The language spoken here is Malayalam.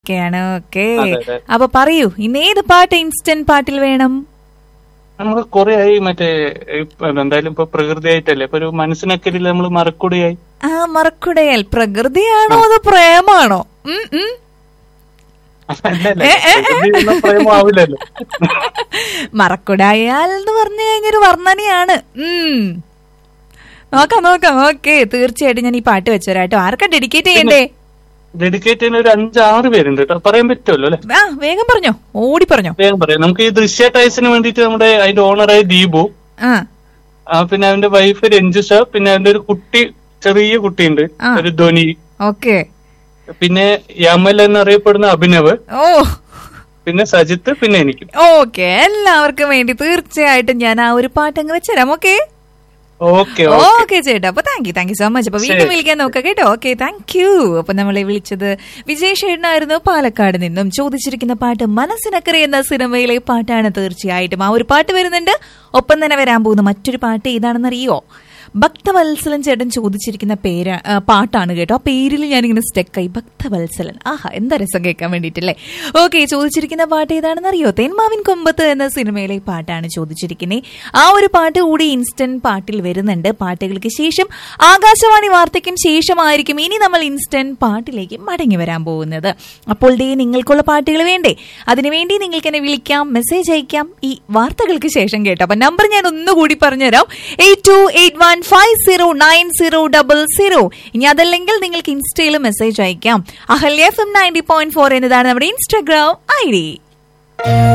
ഒക്കെയാണ് ഓക്കെ അതെ, അതെ. അപ്പൊ പറയൂ ഇന്ന് ഏത് പാട്ട് ഇൻസ്റ്റന്റ് പാട്ടിൽ വേണം നമുക്ക് കുറെ ആയി മറ്റേ ഇപ്പൊ എന്തായാലും ഇപ്പൊ പ്രകൃതിയായിട്ടല്ലേ ഇപ്പൊ ഒരു മനസ്സിനക്കരിൽ നമ്മൾ മറക്കുടിയായി ആ മറക്കുടയൽ പ്രകൃതിയാണോ അതോ പ്രേമാണോ ഉം, ഉം. അല്ലല്ലേ ഏ, ഏ, ഏ. പ്രകൃതി എന്ന പ്രേമാവില്ലല്ലോ മറക്കുടയാൽ എന്ന് പറഞ്ഞു കഴിഞ്ഞൊരു വർണ്ണനയാണ് ഉം നോക്കാം നോക്കാം ഓക്കെ തീർച്ചയായിട്ടും ഞാൻ ഈ പാട്ട് വെച്ചുതരാട്ടോ ആർക്കാ ഡെഡിക്കേറ്റ് ചെയ്യണ്ടേ ഡെഡിക്കേറ്റ് ചെയ്യുന്ന ഒരു അഞ്ചാറ് പേരുണ്ട് കേട്ടോ പറയാൻ പറ്റുമല്ലോ അല്ലെ ആ വേഗം പറഞ്ഞോ ഓടി പറഞ്ഞോ വേഗം പറയാം നമുക്ക് ഈ ദൃശ്യ ടൈസിന് വേണ്ടിയിട്ട് നമ്മുടെ അതിന്റെ ഓണറായ ദീപു ആ ആ, പിന്നെ അവന്റെ വൈഫ് രഞ്ജുഷ പിന്നെ അവന്റെ ഒരു കുട്ടി ചെറിയ കുട്ടിയുണ്ട് ആ. ഒരു ധ്വനി ഓക്കെ പിന്നെ യമൽ എന്നറിയപ്പെടുന്ന അഭിനവ് ഓ പിന്നെ സജിത്ത് പിന്നെ എനിക്കും ഓക്കെ എല്ലാവർക്കും വേണ്ടി തീർച്ചയായിട്ടും ഞാൻ ആ ഒരു പാട്ട് അങ്ങ് വെച്ചുതരാം ഓക്കെ ഓക്കെ ഓക്കെ ചേട്ടാ അപ്പൊ thank you thank you so much അപ്പൊ വീണ്ടും ശരി. വിളിക്കാൻ നോക്കാം കേട്ടോ ഓക്കെ താങ്ക് യു അപ്പൊ നമ്മളെ വിളിച്ചത് വിജയ് ഷേടനായിരുന്നു പാലക്കാട് നിന്നും ചോദിച്ചിരിക്കുന്ന പാട്ട് മനസ്സിനക്കറി എന്ന സിനിമയിലെ പാട്ടാണ് തീർച്ചയായിട്ടും ആ ഒരു പാട്ട് വരുന്നുണ്ട് ഒപ്പം തന്നെ വരാൻ പോകുന്ന മറ്റൊരു പാട്ട് ഏതാണെന്നറിയോ ഭക്തവത്സലൻ ചേട്ടൻ ചോദിച്ചിരിക്കുന്ന പേര് ആ, പാട്ടാണ് കേട്ടോ ആ പേരിൽ ഞാനിങ്ങനെ സ്റ്റെക്കായി ഭക്തവത്സലൻ ആഹാ എന്താ രസം കേൾക്കാൻ വേണ്ടിയിട്ടല്ലേ ഓക്കെ ചോദിച്ചിരിക്കുന്ന പാട്ട് ഏതാണെന്ന് അറിയോ തേന്മാവിൻ കൊമ്പത്ത് എന്ന സിനിമയിലെ പാട്ടാണ് ചോദിച്ചിരിക്കുന്നത് ആ ഒരു പാട്ട് കൂടി ഇൻസ്റ്റന്റ് പാട്ടിൽ വരുന്നുണ്ട് പാട്ടുകൾക്ക് ശേഷം ആകാശവാണി വാർത്തയ്ക്കും ശേഷമായിരിക്കും ഇനി നമ്മൾ ഇൻസ്റ്റന്റ് പാട്ടിലേക്ക് മടങ്ങി വരാൻ പോകുന്നത് അപ്പോൾ ദേ നിങ്ങൾക്കുള്ള പാട്ടുകൾ വേണ്ടേ അതിനുവേണ്ടി നിങ്ങൾക്ക് എന്നെ വിളിക്കാം മെസ്സേജ് അയക്കാം ഈ വാർത്തകൾക്ക് ശേഷം കേട്ടോ അപ്പൊ നമ്പർ ഞാൻ ഒന്നുകൂടി പറഞ്ഞുതരാം eight two eight one five zero nine zero double zero ഇനി അതല്ലെങ്കിൽ നിങ്ങൾക്ക് ഇൻസ്റ്റയിൽ മെസ്സേജ് അയക്കാം Ahalya F M ninety point four എന്നതാണ് നമ്മുടെ ഇൻസ്റ്റാഗ്രാം ഐ ഡി